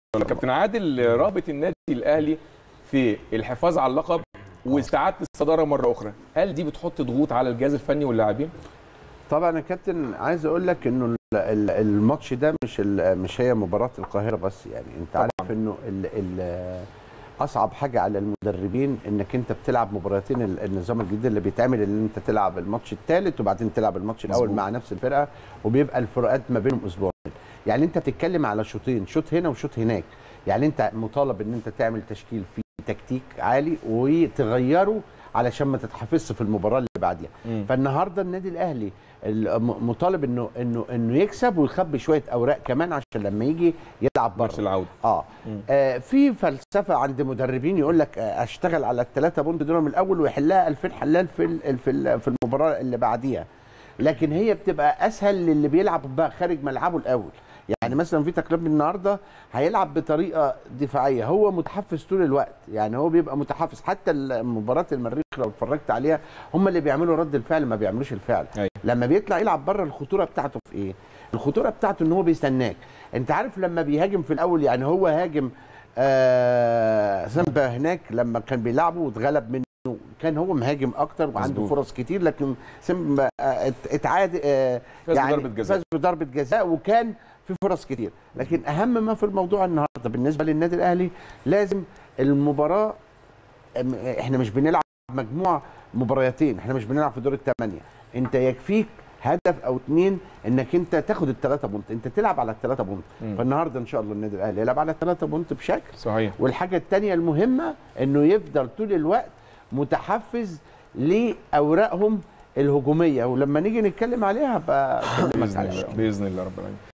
كابتن عادل رابط النادي الاهلي في الحفاظ على اللقب واستعاده الصداره مره اخرى هل دي بتحط ضغوط على الجهاز الفني واللاعبين طبعا يا كابتن عايز اقول لك انه ال- ال- الماتش ده مش ال- مش هي مباراه القاهره بس يعني انت طبعاً. عارف انه ال ال اصعب حاجه على المدربين انك انت بتلعب مباراتين ال- النظام الجديد اللي بيتعمل ان انت تلعب الماتش الثالث وبعدين تلعب الماتش الاول مظبوط. مع نفس الفرقه وبيبقى الفروقات ما بينهم اسبوعين يعني انت بتتكلم على شوطين شوط هنا وشوط هناك يعني انت مطالب ان انت تعمل تشكيل فيه تكتيك عالي وتغيره علشان ما تتحفظش في المباراه اللي بعديها مم. فالنهارده النادي الاهلي الم- مطالب انه انه انه يكسب ويخبي شويه اوراق كمان عشان لما يجي يلعب ماتش بره العوده اه, آه في فلسفه عند مدربين يقول لك آه اشتغل على الثلاثه بونت دول من الاول ويحلها 2000 حلال في ال- في ال- في المباراه اللي بعديها لكن هي بتبقى اسهل للي بيلعب بقى خارج ملعبه الاول يعني مثلا في تقريبا النهارده هيلعب بطريقه دفاعيه هو متحفز طول الوقت يعني هو بيبقى متحفز حتى مباراه المريخ لو اتفرجت عليها هم اللي بيعملوا رد الفعل ما بيعملوش الفعل أيوة. لما بيطلع يلعب بره الخطوره بتاعته في ايه الخطوره بتاعته ان هو بيستناك انت عارف لما بيهاجم في الاول يعني هو هاجم آه سامبا هناك لما كان بيلعبه واتغلب منه كان هو مهاجم اكتر وعنده مظبوط. فرص كتير لكن سامبا آه ات- اتعاد آه فاز بضربة جزاء. فاز بضربه جزاء وكان في فرص كتير لكن اهم ما في الموضوع النهارده بالنسبه للنادي الاهلي لازم المباراه أم- احنا مش بنلعب مجموعه مباريتين احنا مش بنلعب في دور الثمانيه انت يكفيك هدف او اتنين انك انت تاخد الثلاثه بونت انت تلعب على الثلاثه بونت مم. فالنهارده ان شاء الله النادي الاهلي يلعب على الثلاثه بونت بشكل صحيح والحاجه الثانيه المهمه انه يفضل طول الوقت متحفز لاوراقهم الهجوميه ولما نيجي نتكلم عليها بقى أكلمك باذن عليها. الله باذن الله رب العالمين